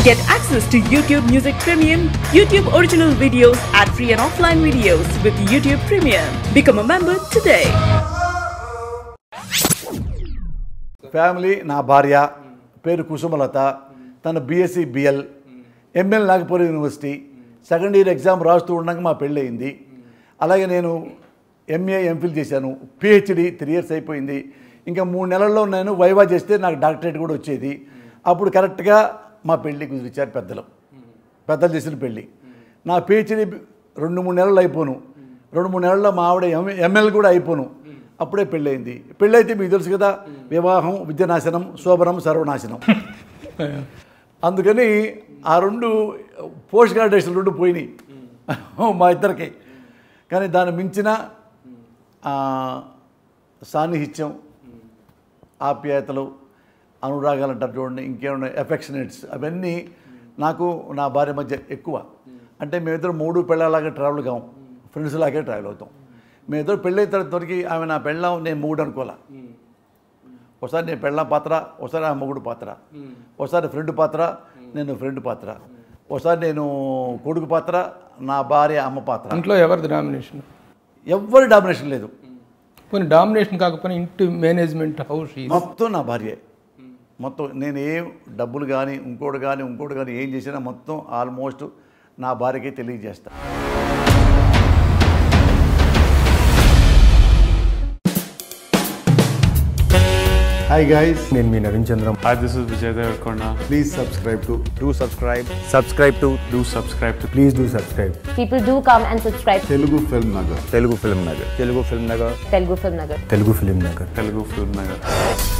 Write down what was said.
Get access to YouTube Music Premium, YouTube original videos, ad free and offline videos with YouTube Premium. Become a member today. Family నా భార్య పేరు కుసుమలత తన BSc BL ML Nagpur university second year exam రాస్తూ ఉండగా మా పెళ్ళి అయింది అలాగే నేను ఎంఏ ఎంఫిల్ చేశాను పిహెచ్డి త్రీ ఇయర్స్ అయిపోయింది ఇంకా మూడు నెలల్లో నేను వైవా చేస్తే నాకు డాక్టరేట్ కూడా వచ్చేది అప్పుడు కరెక్ట్గా మా పెళ్ళి కుదిరిచ్చారు పెద్దలు పెద్దలు చేసిన పెళ్ళి నా పిహెచ్డి రెండు మూడు నెలలు అయిపోను రెండు మూడు నెలల్లో మా ఆవిడ ఎం ఎంఎల్ కూడా అయిపోను అప్పుడే పెళ్ళయింది పెళ్ళైతే మీకు తెలుసు కదా వివాహం విద్యానాశనం శోభనం సర్వనాశనం అందుకని ఆ రెండు పోస్ట్ గ్రాడ్యుయేషన్ రెండు పోయినాయి మా ఇద్దరికి కానీ దాన్ని మించిన ఆ, సాన్నిహిత్యం ఆప్యాయతలు అనురాగాలు అంటారు చూడండి ఇంకేమైనా ఎఫెక్షనేట్స్ అవన్నీ నాకు నా భార్య మధ్య ఎక్కువ అంటే మేమిద్దరం మూడు పెళ్ళలాగా ట్రావెల్ కాం ఫ్రెండ్స్ లాగే ట్రావెల్ అవుతాం మేమిద్దరు పెళ్ళైన తర్వాతకి ఆమె నా పెళ్ళాం నేను మూడు అనుకోలే ఒకసారి నేను పెళ్ళాం పాత్ర ఒకసారి ఆ మొగుడు పాత్ర ఒకసారి ఫ్రెండ్ పాత్ర నేను ఫ్రెండ్ పాత్ర ఒకసారి నేను కొడుకు పాత్ర నా భార్య అమ్మ పాత్ర ఇంట్లో ఎవరిది డామినేషన్ ఎవ్వరి డామినేషన్ లేదు పోనీ డామినేషన్ కాకపోయినా ఇంటి మేనేజ్మెంట్ హౌస్ మొత్తం నా భార్య మొత్తం నేను ఏం డబ్బులు కానీ ఇంకోటి కానీ ఇంకోటి కానీ ఏం చేసినా మొత్తం ఆల్మోస్ట్ నా భార్యకే తెలియజేస్తా Hi guys, నేను మీ Naveen Chandram Hi, this is Vijay Devarkonda. please subscribe to do subscribe subscribe to Do subscribe to please do subscribe People do come and subscribe to Telugu Film Nagar. Telugu Film Nagar Telugu Film Nagar Telugu Film Nagar. Telugu Film Nagar Telugu Film Nagar.